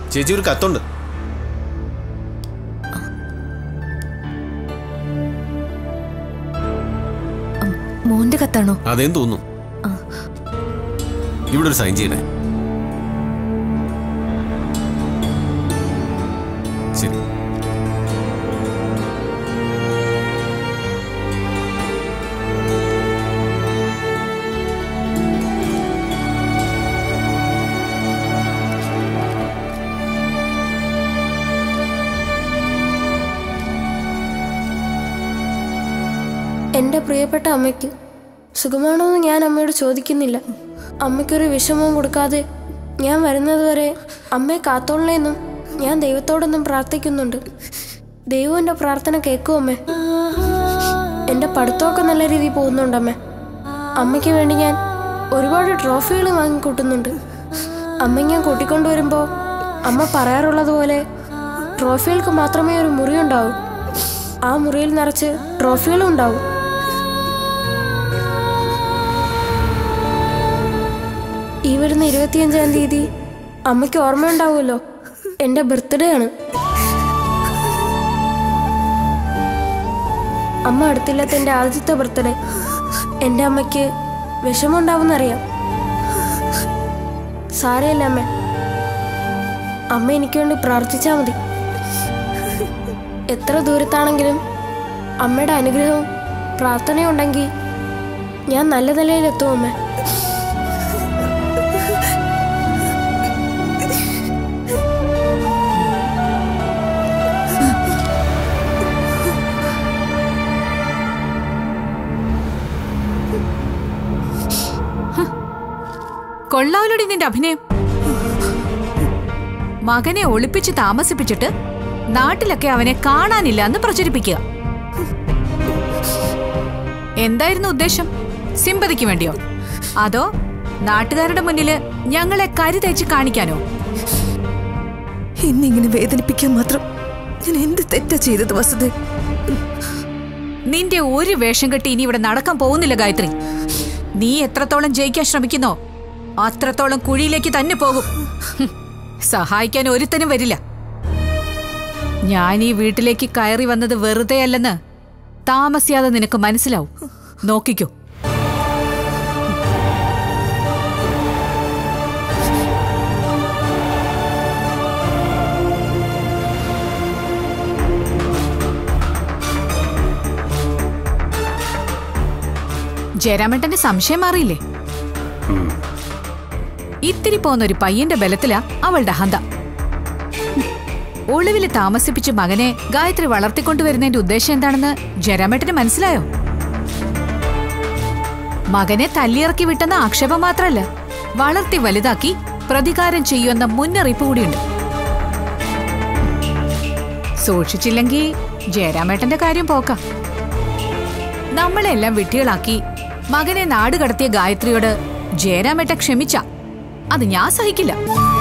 ചേച്ചി ഒരു കത്തുണ്ട് മോന്റെ കത്താണോ അതേം തോന്നുന്നു ഇവിടെ ഒരു സൈൻ ചെയ്യണേ ശരി എൻ്റെ പ്രിയപ്പെട്ട അമ്മയ്ക്ക് സുഖമാണോ എന്ന് ഞാൻ അമ്മയോട് ചോദിക്കുന്നില്ല അമ്മയ്ക്കൊരു വിഷമവും കൊടുക്കാതെ ഞാൻ വരുന്നതുവരെ അമ്മയെ കാത്തോളേന്നും ഞാൻ ദൈവത്തോടൊന്നും പ്രാർത്ഥിക്കുന്നുണ്ട് ദൈവം എൻ്റെ പ്രാർത്ഥന കേൾക്കും അമ്മേ എൻ്റെ പഠിത്തമൊക്കെ നല്ല രീതിയിൽ പോകുന്നുണ്ട് അമ്മേ അമ്മയ്ക്ക് വേണ്ടി ഞാൻ ഒരുപാട് ട്രോഫികൾ വാങ്ങിക്കൂട്ടുന്നുണ്ട് അമ്മ ഞാൻ കൂട്ടിക്കൊണ്ടുവരുമ്പോൾ അമ്മ പറയാറുള്ളത് പോലെ ട്രോഫികൾക്ക് മാത്രമേ ഒരു മുറി ഉണ്ടാവൂ ആ മുറിയിൽ നിറച്ച് ട്രോഫികളും ഉണ്ടാവും ഈ വരുന്ന ഇരുപത്തിയഞ്ചാം തീയതി അമ്മയ്ക്ക് ഓർമ്മയുണ്ടാവുമല്ലോ എൻ്റെ ബർത്ത്ഡേ ആണ് അമ്മ അടുത്തില്ലാത്ത എൻ്റെ ആദ്യത്തെ ബർത്ത്ഡേ എൻ്റെ അമ്മയ്ക്ക് വിഷമമുണ്ടാവുമെന്നറിയാം സാരമില്ല അമ്മ അമ്മ എനിക്ക് വേണ്ടി പ്രാർത്ഥിച്ചാൽ മതി എത്ര ദൂരത്താണെങ്കിലും അമ്മയുടെ അനുഗ്രഹവും പ്രാർത്ഥനയും ഉണ്ടെങ്കിൽ ഞാൻ നല്ല നിലയിലെത്തും അമ്മ കൊള്ളാവലോടി നിന്റെ അഭിനയം മകനെ ഒളിപ്പിച്ച് താമസിപ്പിച്ചിട്ട് നാട്ടിലൊക്കെ അവനെ കാണാനില്ല എന്ന് പ്രചരിപ്പിക്കുക എന്തായിരുന്നു ഉദ്ദേശം സിമ്പതിക്ക് വേണ്ടിയോ അതോ നാട്ടുകാരുടെ മുന്നില് ഞങ്ങളെ കരി തേച്ച് കാണിക്കാനോ ഇന്നിങ്ങനെ വേദനിപ്പിക്കാൻ മാത്രം ഞാൻ എന്ത് തെറ്റാ ചെയ്തത് വസത നിന്റെ ഒരു വേഷം കെട്ടി ഇനി ഇവിടെ നടക്കാൻ പോകുന്നില്ല ഗായത്രി നീ എത്രത്തോളം ജയിക്കാൻ ശ്രമിക്കുന്നോ അത്രത്തോളം കുഴിയിലേക്ക് തന്നെ പോകും ഹും, സഹായിക്കാൻ ഒരുത്തനും വരില്ല ഞാൻ ഈ വീട്ടിലേക്ക് കയറി വന്നത് വെറുതെ അല്ലെന്ന് താമസിയാതെ നിനക്ക് മനസ്സിലാവും നോക്കിക്കോ ജയരാമേട്ടന്റെ സംശയം മാറിയില്ലേ ഇത്തിരി പോന്ന ഒരു പയ്യന്റെ ബലത്തിലാ അവളുടെ ഹന്ത ഒളിവില് താമസിപ്പിച്ച് മകനെ ഗായത്രി വളർത്തിക്കൊണ്ടുവരുന്നതിന്റെ ഉദ്ദേശം എന്താണെന്ന് ജയരാമേട്ടന് മനസ്സിലായോ മകനെ തല്ലിയിറക്കി വിട്ടെന്ന ആക്ഷേപം മാത്രല്ല വളർത്തി വലുതാക്കി പ്രതികാരം ചെയ്യുമെന്ന മുന്നറിയിപ്പ് കൂടിയുണ്ട് സൂക്ഷിച്ചില്ലെങ്കിൽ ജയരാമേട്ടന്റെ കാര്യം പോക്കാം നമ്മളെല്ലാം വിട്ടികളാക്കി മകനെ നാട് കടത്തിയ ഗായത്രിയോട് ജയരാമേട്ട ക്ഷമിച്ച അത് ഞാൻ സഹിക്കില്ല